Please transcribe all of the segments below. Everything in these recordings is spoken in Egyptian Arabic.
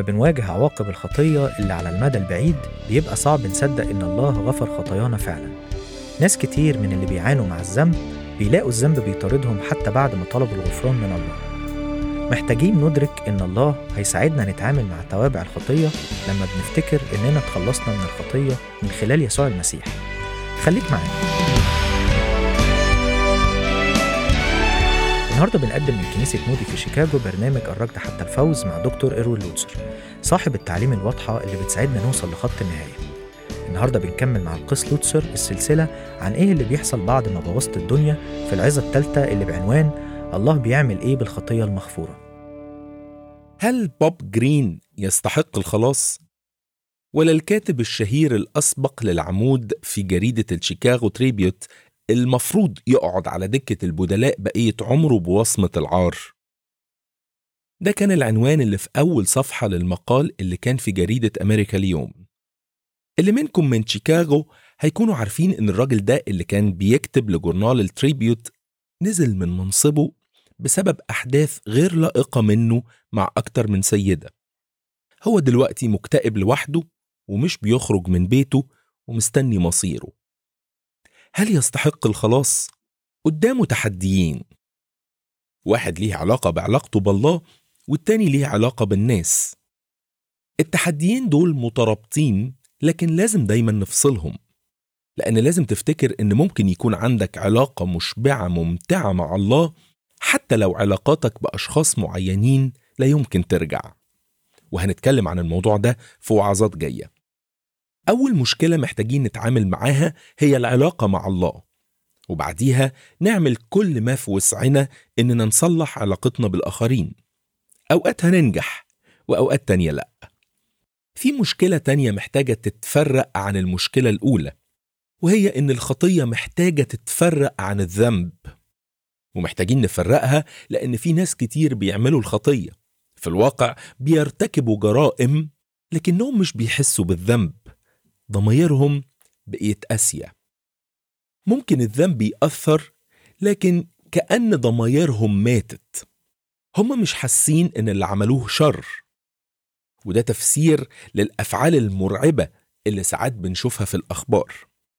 بنواجه عواقب الخطية اللي على المدى البعيد بيبقى صعب نصدق إن الله غفر خطايانا فعلا ناس كتير من اللي بيعانوا مع الذنب بيلاقوا الذنب بيطاردهم حتى بعد ما طلبوا الغفران من الله محتاجين ندرك إن الله هيساعدنا نتعامل مع توابع الخطية لما بنفتكر إننا اتخلصنا من الخطية من خلال يسوع المسيح خليك معانا النهارده بنقدم من كنيسة مودي في شيكاغو برنامج الركض حتى الفوز مع دكتور إيروين لوتسر صاحب التعليم الواضحة اللي بتساعدنا نوصل لخط النهاية النهارده بنكمل مع القس لوتسر السلسلة عن إيه اللي بيحصل بعد ما بوظت الدنيا في العظة الثالثة اللي بعنوان الله بيعمل إيه بالخطية المغفورة هل بوب جرين يستحق الخلاص؟ ولا الكاتب الشهير الأسبق للعمود في جريدة الشيكاغو تريبيوت المفروض يقعد على دكة البدلاء بقية عمره بوصمة العار؟ ده كان العنوان اللي في أول صفحة للمقال اللي كان في جريدة أمريكا اليوم اللي منكم من شيكاغو هيكونوا عارفين إن الراجل ده اللي كان بيكتب لجورنال التريبيوت نزل من منصبه بسبب أحداث غير لائقة منه مع أكتر من سيدة هو دلوقتي مكتئب لوحده ومش بيخرج من بيته ومستني مصيره هل يستحق الخلاص؟ قدامه تحديين واحد ليه علاقة بعلاقته بالله والتاني ليه علاقة بالناس التحديين دول مترابطين لكن لازم دايما نفصلهم لأن لازم تفتكر إن ممكن يكون عندك علاقة مشبعة ممتعة مع الله حتى لو علاقاتك بأشخاص معينين لا يمكن ترجع وهنتكلم عن الموضوع ده في وعظات جاية أول مشكلة محتاجين نتعامل معاها هي العلاقة مع الله وبعديها نعمل كل ما في وسعنا إننا نصلح علاقتنا بالآخرين أوقات هننجح وأوقات تانية لأ في مشكلة تانية محتاجة تتفرق عن المشكلة الأولى وهي إن الخطية محتاجة تتفرق عن الذنب ومحتاجين نفرقها لأن في ناس كتير بيعملوا الخطية في الواقع بيرتكبوا جرائم لكنهم مش بيحسوا بالذنب ضميرهم بقيت قاسية ممكن الذنب يأثر لكن كأن ضمايرهم ماتت هم مش حاسين إن اللي عملوه شر وده تفسير للأفعال المرعبة اللي ساعات بنشوفها في الأخبار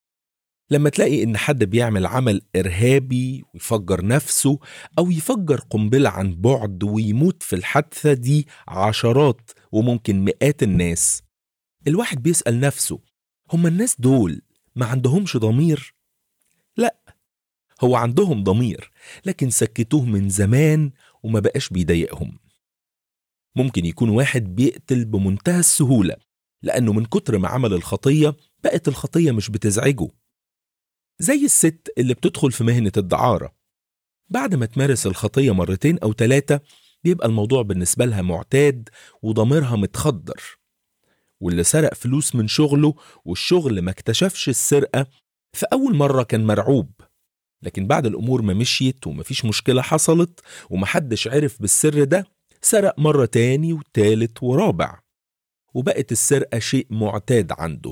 لما تلاقي إن حد بيعمل عمل إرهابي ويفجر نفسه أو يفجر قنبلة عن بعد ويموت في الحادثة دي عشرات وممكن مئات الناس الواحد بيسأل نفسه هما الناس دول ما عندهمش ضمير؟ لا هو عندهم ضمير لكن سكتوه من زمان وما بقاش بيضايقهم ممكن يكون واحد بيقتل بمنتهى السهولة لأنه من كتر ما عمل الخطية بقت الخطية مش بتزعجه زي الست اللي بتدخل في مهنة الدعارة بعد ما تمارس الخطية مرتين أو ثلاثة بيبقى الموضوع بالنسبة لها معتاد وضميرها متخدر واللي سرق فلوس من شغله والشغل ما اكتشفش السرقة في أول مرة كان مرعوب لكن بعد الأمور ما مشيت ومفيش مشكلة حصلت ومحدش عرف بالسر ده سرق مرة تاني وتالت ورابع وبقت السرقة شيء معتاد عنده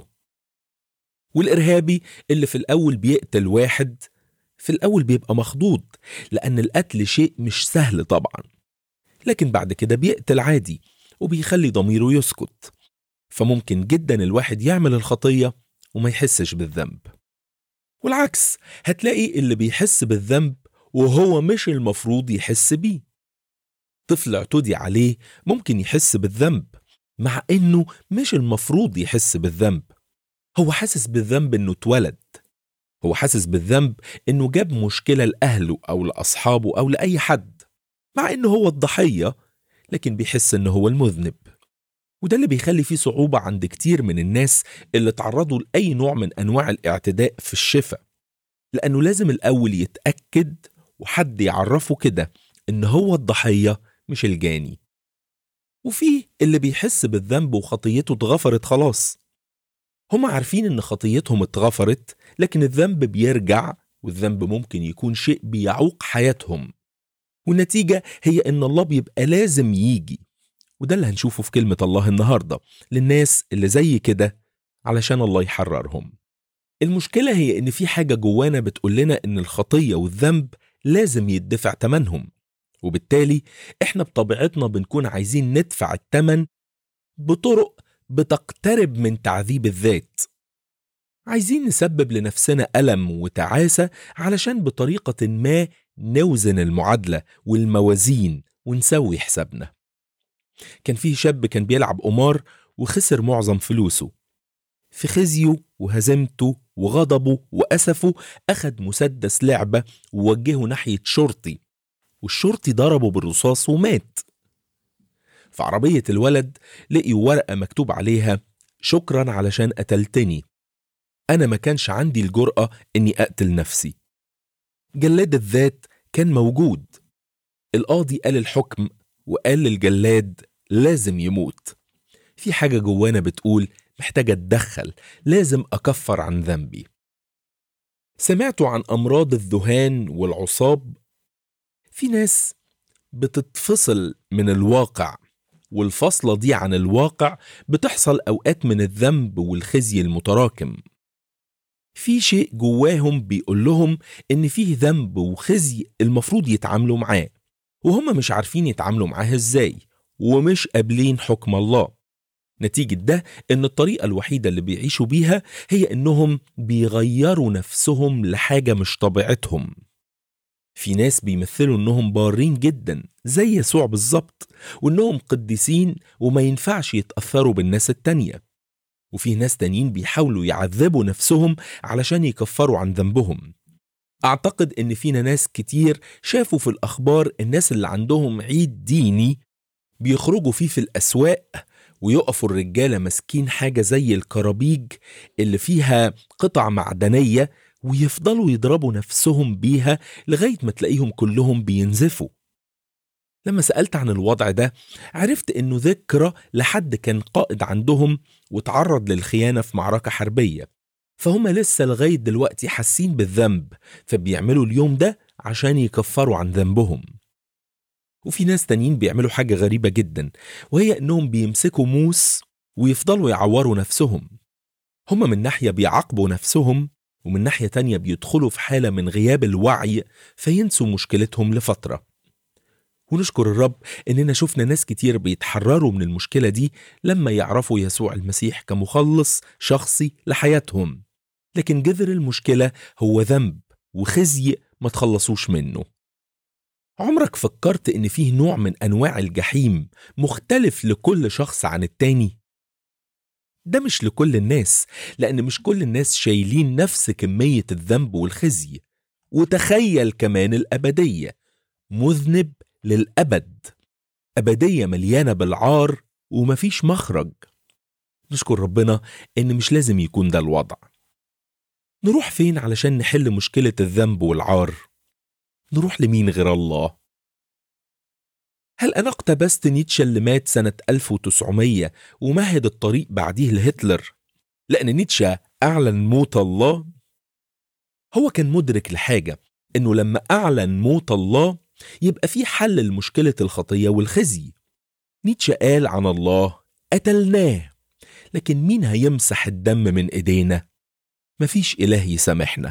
والإرهابي اللي في الأول بيقتل واحد في الأول بيبقى مخضوض لأن القتل شيء مش سهل طبعا لكن بعد كده بيقتل عادي وبيخلي ضميره يسكت فممكن جدا الواحد يعمل الخطية وما يحسش بالذنب والعكس هتلاقي اللي بيحس بالذنب وهو مش المفروض يحس بيه طفل اعتدي عليه ممكن يحس بالذنب مع انه مش المفروض يحس بالذنب هو حاسس بالذنب انه اتولد هو حاسس بالذنب انه جاب مشكلة لأهله أو لأصحابه أو لأي حد مع انه هو الضحية لكن بيحس انه هو المذنب وده اللي بيخلي فيه صعوبة عند كتير من الناس اللي تعرضوا لأي نوع من أنواع الاعتداء في الشفاء لأنه لازم الأول يتأكد وحد يعرفه كده إن هو الضحية مش الجاني وفي اللي بيحس بالذنب وخطيته اتغفرت خلاص هم عارفين إن خطيتهم اتغفرت لكن الذنب بيرجع والذنب ممكن يكون شيء بيعوق حياتهم والنتيجة هي إن الله بيبقى لازم يجي وده اللي هنشوفه في كلمة الله النهاردة للناس اللي زي كده علشان الله يحررهم المشكلة هي إن في حاجة جوانا بتقول لنا إن الخطية والذنب لازم يدفع تمنهم وبالتالي إحنا بطبيعتنا بنكون عايزين ندفع التمن بطرق بتقترب من تعذيب الذات عايزين نسبب لنفسنا ألم وتعاسة علشان بطريقة ما نوزن المعادلة والموازين ونسوي حسابنا كان فيه شاب كان بيلعب قمار وخسر معظم فلوسه في خزيه وهزيمته وغضبه وأسفه أخد مسدس لعبة ووجهه ناحية شرطي والشرطي ضربه بالرصاص ومات في عربية الولد لقي ورقة مكتوب عليها شكرا علشان قتلتني أنا ما كانش عندي الجرأة إني أقتل نفسي جلاد الذات كان موجود القاضي قال الحكم وقال للجلاد لازم يموت في حاجة جوانا بتقول محتاجة أتدخل لازم أكفر عن ذنبي سمعتوا عن أمراض الذهان والعصاب في ناس بتتفصل من الواقع والفصلة دي عن الواقع بتحصل أوقات من الذنب والخزي المتراكم في شيء جواهم بيقول لهم إن فيه ذنب وخزي المفروض يتعاملوا معاه وهم مش عارفين يتعاملوا معاه إزاي ومش قابلين حكم الله نتيجة ده إن الطريقة الوحيدة اللي بيعيشوا بيها هي إنهم بيغيروا نفسهم لحاجة مش طبيعتهم في ناس بيمثلوا إنهم بارين جدا زي يسوع بالظبط وإنهم قديسين وما ينفعش يتأثروا بالناس التانية وفي ناس تانيين بيحاولوا يعذبوا نفسهم علشان يكفروا عن ذنبهم أعتقد إن فينا ناس كتير شافوا في الأخبار الناس اللي عندهم عيد ديني بيخرجوا فيه في الأسواق ويقفوا الرجالة ماسكين حاجة زي الكرابيج اللي فيها قطع معدنية ويفضلوا يضربوا نفسهم بيها لغاية ما تلاقيهم كلهم بينزفوا لما سألت عن الوضع ده عرفت إنه ذكرى لحد كان قائد عندهم وتعرض للخيانة في معركة حربية فهم لسه لغاية دلوقتي حاسين بالذنب فبيعملوا اليوم ده عشان يكفروا عن ذنبهم وفي ناس تانيين بيعملوا حاجة غريبة جدا وهي إنهم بيمسكوا موس ويفضلوا يعوروا نفسهم هما من ناحية بيعاقبوا نفسهم ومن ناحية تانية بيدخلوا في حالة من غياب الوعي فينسوا مشكلتهم لفترة ونشكر الرب إننا شفنا ناس كتير بيتحرروا من المشكلة دي لما يعرفوا يسوع المسيح كمخلص شخصي لحياتهم لكن جذر المشكلة هو ذنب وخزي ما تخلصوش منه عمرك فكرت إن فيه نوع من أنواع الجحيم مختلف لكل شخص عن التاني؟ ده مش لكل الناس لأن مش كل الناس شايلين نفس كمية الذنب والخزي وتخيل كمان الأبدية مذنب للأبد أبدية مليانة بالعار ومفيش مخرج نشكر ربنا إن مش لازم يكون ده الوضع نروح فين علشان نحل مشكلة الذنب والعار؟ نروح لمين غير الله؟ هل أنا اقتبست نيتشه اللي مات سنة 1900 ومهد الطريق بعديه لهتلر لأن نيتشه أعلن موت الله؟ هو كان مدرك لحاجة إنه لما أعلن موت الله يبقى في حل لمشكلة الخطية والخزي نيتشه قال عن الله قتلناه لكن مين هيمسح الدم من إيدينا؟ مفيش إله يسامحنا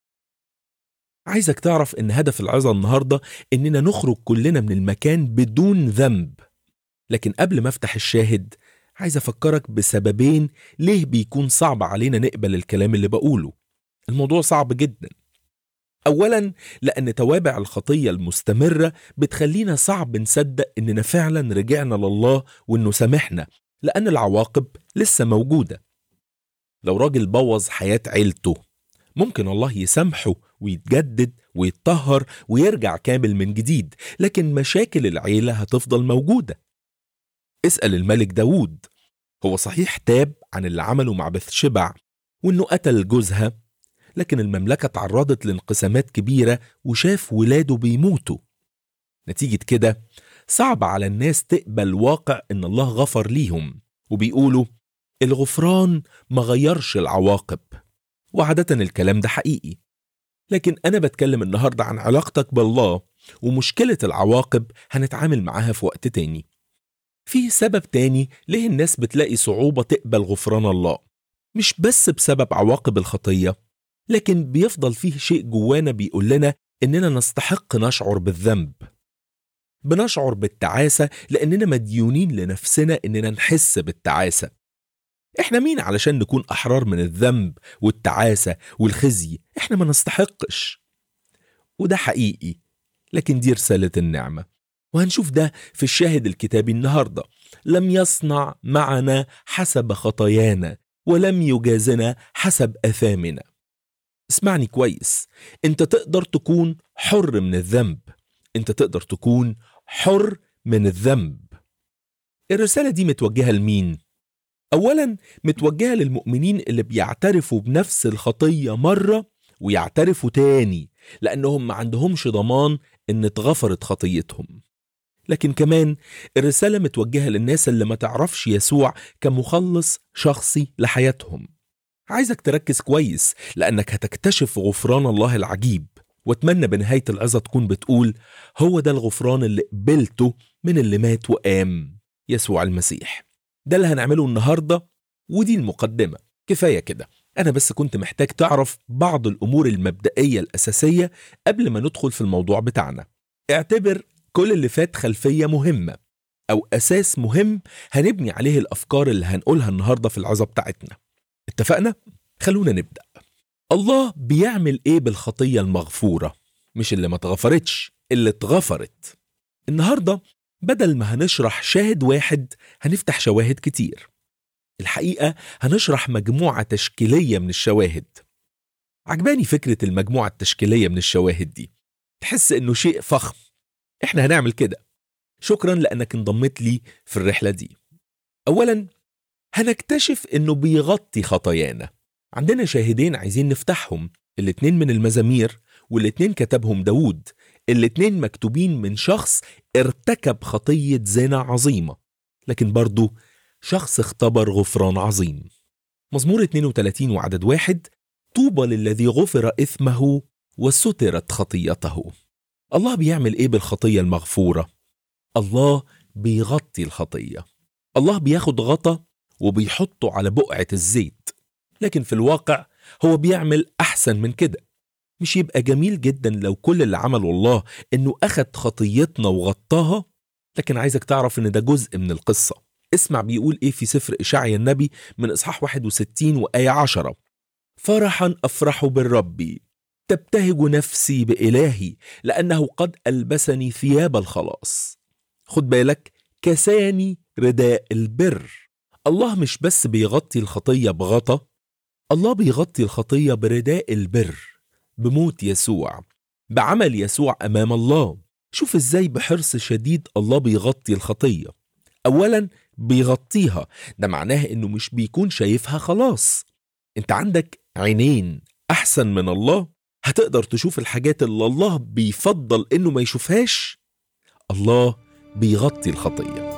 عايزك تعرف ان هدف العظة النهاردة اننا نخرج كلنا من المكان بدون ذنب لكن قبل ما افتح الشاهد عايز افكرك بسببين ليه بيكون صعب علينا نقبل الكلام اللي بقوله الموضوع صعب جدا اولا لان توابع الخطية المستمرة بتخلينا صعب نصدق اننا فعلا رجعنا لله وانه سامحنا لان العواقب لسه موجودة لو راجل بوظ حياة عيلته ممكن الله يسامحه ويتجدد ويتطهر ويرجع كامل من جديد لكن مشاكل العيلة هتفضل موجودة اسأل الملك داوود هو صحيح تاب عن اللي عمله مع بثشبع وانه قتل جوزها لكن المملكة تعرضت لانقسامات كبيرة وشاف ولاده بيموتوا نتيجة كده صعب على الناس تقبل واقع ان الله غفر ليهم وبيقولوا الغفران ما غيرش العواقب وعادة الكلام ده حقيقي لكن أنا بتكلم النهاردة عن علاقتك بالله ومشكلة العواقب هنتعامل معاها في وقت تاني في سبب تاني ليه الناس بتلاقي صعوبة تقبل غفران الله مش بس بسبب عواقب الخطية لكن بيفضل فيه شيء جوانا بيقول لنا إننا نستحق نشعر بالذنب بنشعر بالتعاسة لأننا مديونين لنفسنا إننا نحس بالتعاسة إحنا مين علشان نكون أحرار من الذنب والتعاسة والخزي إحنا ما نستحقش وده حقيقي لكن دي رسالة النعمة وهنشوف ده في الشاهد الكتابي النهاردة لم يصنع معنا حسب خطايانا ولم يجازنا حسب أثامنا اسمعني كويس انت تقدر تكون حر من الذنب انت تقدر تكون حر من الذنب الرسالة دي متوجهة لمين؟ أولا متوجهة للمؤمنين اللي بيعترفوا بنفس الخطية مرة ويعترفوا تاني لأنهم ما عندهمش ضمان إن اتغفرت خطيتهم لكن كمان الرسالة متوجهة للناس اللي ما تعرفش يسوع كمخلص شخصي لحياتهم عايزك تركز كويس لأنك هتكتشف غفران الله العجيب واتمنى بنهاية العظة تكون بتقول هو ده الغفران اللي قبلته من اللي مات وقام يسوع المسيح ده اللي هنعمله النهاردة ودي المقدمة كفاية كده أنا بس كنت محتاج تعرف بعض الأمور المبدئية الأساسية قبل ما ندخل في الموضوع بتاعنا اعتبر كل اللي فات خلفية مهمة أو أساس مهم هنبني عليه الأفكار اللي هنقولها النهاردة في العظة بتاعتنا اتفقنا؟ خلونا نبدأ الله بيعمل ايه بالخطية المغفورة؟ مش اللي ما اتغفرتش اللي اتغفرت النهاردة بدل ما هنشرح شاهد واحد هنفتح شواهد كتير الحقيقة هنشرح مجموعة تشكيلية من الشواهد عجباني فكرة المجموعة التشكيلية من الشواهد دي تحس انه شيء فخم احنا هنعمل كده شكرا لانك انضميت لي في الرحلة دي اولا هنكتشف انه بيغطي خطايانا عندنا شاهدين عايزين نفتحهم الاتنين من المزامير والاتنين كتبهم داود الاتنين مكتوبين من شخص ارتكب خطية زنا عظيمة لكن برضه شخص اختبر غفران عظيم مزمور 32 وعدد واحد طوبى للذي غفر إثمه وسترت خطيته الله بيعمل ايه بالخطية المغفورة؟ الله بيغطي الخطية الله بياخد غطا وبيحطه على بقعة الزيت لكن في الواقع هو بيعمل أحسن من كده مش يبقى جميل جدا لو كل اللي عمله الله إنه أخد خطيتنا وغطاها لكن عايزك تعرف إن ده جزء من القصة اسمع بيقول إيه في سفر إشعيا النبي من إصحاح 61 وآية 10 فرحا أفرح بالرب تبتهج نفسي بإلهي لأنه قد ألبسني ثياب الخلاص خد بالك كساني رداء البر الله مش بس بيغطي الخطية بغطا الله بيغطي الخطية برداء البر بموت يسوع بعمل يسوع أمام الله شوف ازاي بحرص شديد الله بيغطي الخطية أولا بيغطيها ده معناه انه مش بيكون شايفها خلاص انت عندك عينين أحسن من الله هتقدر تشوف الحاجات اللي الله بيفضل انه ما يشوفهاش الله بيغطي الخطيه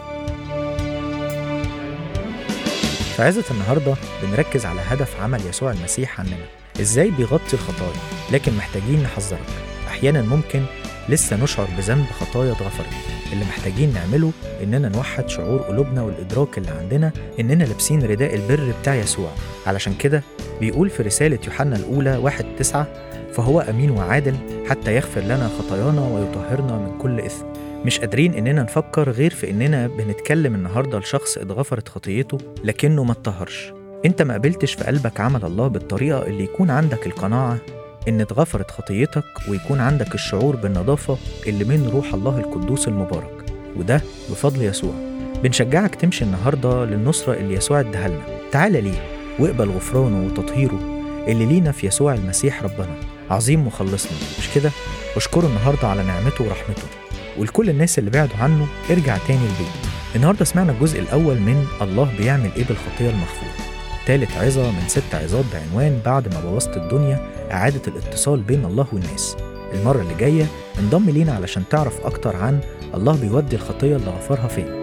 في عظة النهاردة بنركز على هدف عمل يسوع المسيح عننا ازاي بيغطي الخطايا لكن محتاجين نحذرك احيانا ممكن لسه نشعر بذنب خطايا اتغفرت اللي محتاجين نعمله اننا نوحد شعور قلوبنا والادراك اللي عندنا اننا لابسين رداء البر بتاع يسوع علشان كده بيقول في رسالة يوحنا الأولى واحد تسعة فهو أمين وعادل حتى يغفر لنا خطايانا ويطهرنا من كل إثم مش قادرين إننا نفكر غير في إننا بنتكلم النهاردة لشخص اتغفرت خطيته لكنه ما اتطهرش انت ما قبلتش في قلبك عمل الله بالطريقة اللي يكون عندك القناعة إن اتغفرت خطيتك ويكون عندك الشعور بالنظافة اللي من روح الله القدوس المبارك وده بفضل يسوع بنشجعك تمشي النهاردة للنصرة اللي يسوع اداها لنا تعال ليه واقبل غفرانه وتطهيره اللي لينا في يسوع المسيح ربنا عظيم مخلصنا مش كده؟ اشكره النهاردة على نعمته ورحمته ولكل الناس اللي بعدوا عنه ارجع تاني البيت النهاردة سمعنا الجزء الأول من الله بيعمل إيه بالخطية المغفورة تالت عظة من ست عظات بعنوان بعد ما بوظت الدنيا إعادة الاتصال بين الله والناس المرة اللي جاية انضم لينا علشان تعرف أكتر عن الله بيودي الخطية اللي غفرها فين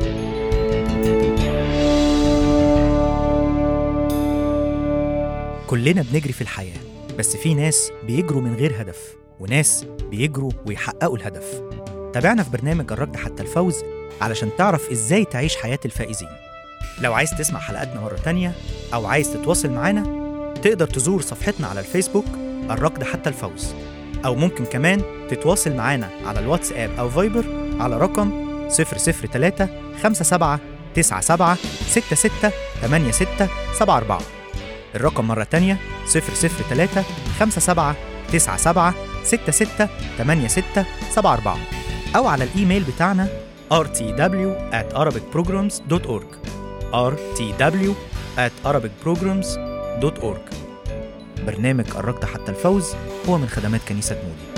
كلنا بنجري في الحياة بس في ناس بيجروا من غير هدف وناس بيجروا ويحققوا الهدف تابعنا في برنامج الركض حتى الفوز علشان تعرف ازاي تعيش حياة الفائزين لو عايز تسمع حلقاتنا مرة تانية أو عايز تتواصل معانا تقدر تزور صفحتنا على الفيسبوك الركض حتى الفوز أو ممكن كمان تتواصل معانا على الواتساب أو فايبر على رقم 003 57 97 66 86 74 الرقم مرة تانية 003 57 97 66 86 74 أو على الإيميل بتاعنا rtw at arabicprograms.org rtw at arabicprograms.org برنامج قربت حتى الفوز هو من خدمات كنيسة مودي